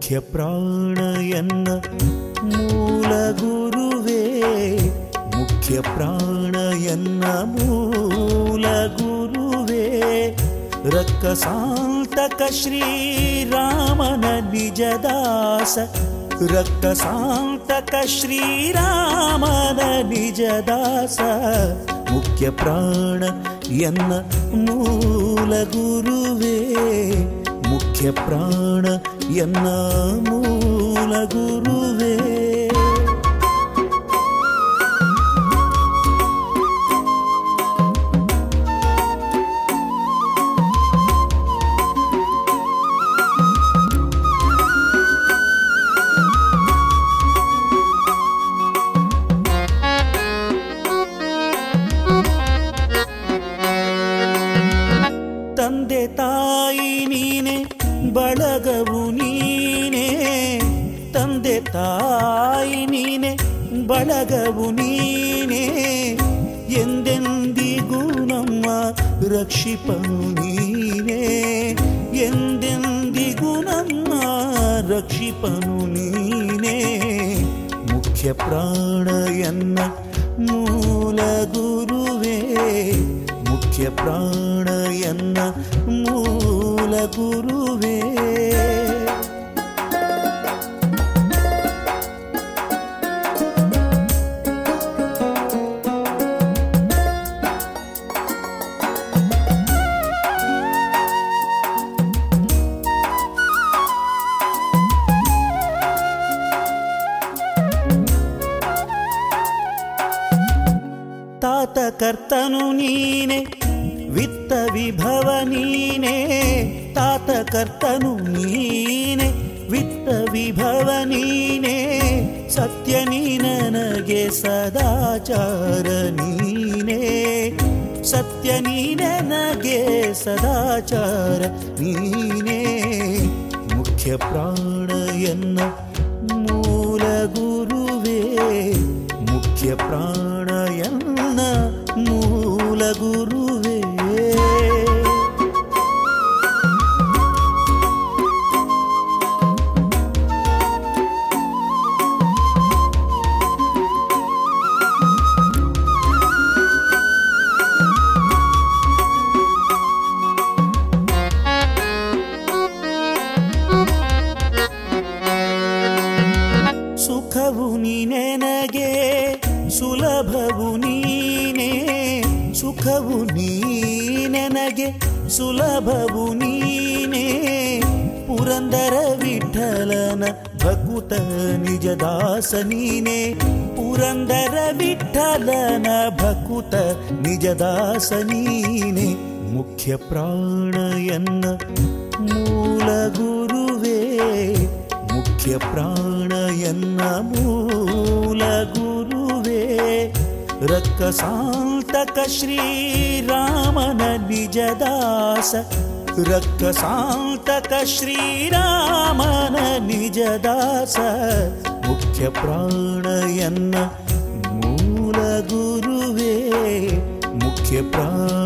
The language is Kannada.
ಮುಖ್ಯ ಪ್ರಾಣ ಎನ್ನ ಮೂಲ ಗುರುವೇ ಮುಖ್ಯ ಪ್ರಾಣ ಎನ್ನ ಮೂಲ ಗುರುವೇ ರಕ್ಕಸಾಂತಕ ಶ್ರೀರಾಮನ ನಿಜದಾಸ ರಕ್ತಸಾಂತಕ ಶ್ರೀರಾಮನ ನಿಜದಾಸ ಮುಖ್ಯ ಪ್ರಾಣ ಎನ್ನ ಮೂಲ ಗುರುವೇ ಮುಖ್ಯ ಪ್ರಾಣ ಎನ್ನ ಮೂಲ ಗುರುವೇ ತಂದೆ ತಾಯಿ ನೀನೆ ಬಳಗವು ನೀನೆ ತಂದೆ ತಾಯಿ ನೀನೆ ಬಳಗವು ನೀನೆ ಎಂದೆಂದಿಗೂ ನಮ್ಮ ರಕ್ಷಿಪನು ನೀನೆ ಎಂದೆಂದಿಗೂ ನಮ್ಮ ರಕ್ಷಿಪನು ನೀನೆ ಮುಖ್ಯ ಪ್ರಾಣ ಎನ್ನ ಮೂಲ ಗುರುವೇ ಮುಖ್ಯ ಪ್ರಾಣ ಎನ್ನ ಮೂಲ ಗುರುವೇ ತಾತ ಕರ್ತನು ನೀನೆ ವಿತ್ತ ವಿಭವ ನೀನೆ ತಾತ ಕರ್ತನು ನೀನೆ ವಿತ್ತ ವಿಭವ ನೀನೆ ಸತ್ಯ ನೀ ನನಗೆ ಸದಾಚಾರ ನೀನೆ ಸತ್ಯ ನೀ ನನಗೆ ಸದಾಚಾರ ನೀನೆ ಮುಖ್ಯ ಪ್ರಾಣ ಎನ್ನ ಮೂಲ ಗುರುವೇ ಮುಖ್ಯ ಪ್ರಾಣ ಎನ್ನ ಮೂಲ ಗುರುವೇ ಸುಖವು ನೀನೆ ನನಗೆ ಸುಲಭವು ನೀನೆ ಸುಖವು ನೀನೆ ನನಗೆ ಸುಲಭವು ನೀನೆ ಪುರಂದರ ವಿಠಲನ ಭಕುತ ನಿಜದಾಸ ನೀನೆ ಪುರಂದರ ವಿಠಲನ ಭಕುತ ನಿಜದಾಸ ನೀನೆ ಮುಖ್ಯ ಪ್ರಾಣ ಎನ್ನ ಮೂಲ ಗುರುವೇ ಮುಖ್ಯ ಪ್ರಾಣ ಎನ್ನ ಮೂಲ ಗುರುವೇ ರಕ್ಕಸಾಂತಕ ಶ್ರೀರಾಮನ ನಿಜದಾಸ ರಕ್ಕಸಾಂತಕ ಶ್ರೀರಾಮನ ನಿಜದಾಸ ಮುಖ್ಯ ಪ್ರಾಣ ಎನ್ನ ಮೂಲ ಗುರುವೇ ಮುಖ್ಯ ಪ್ರಾಣ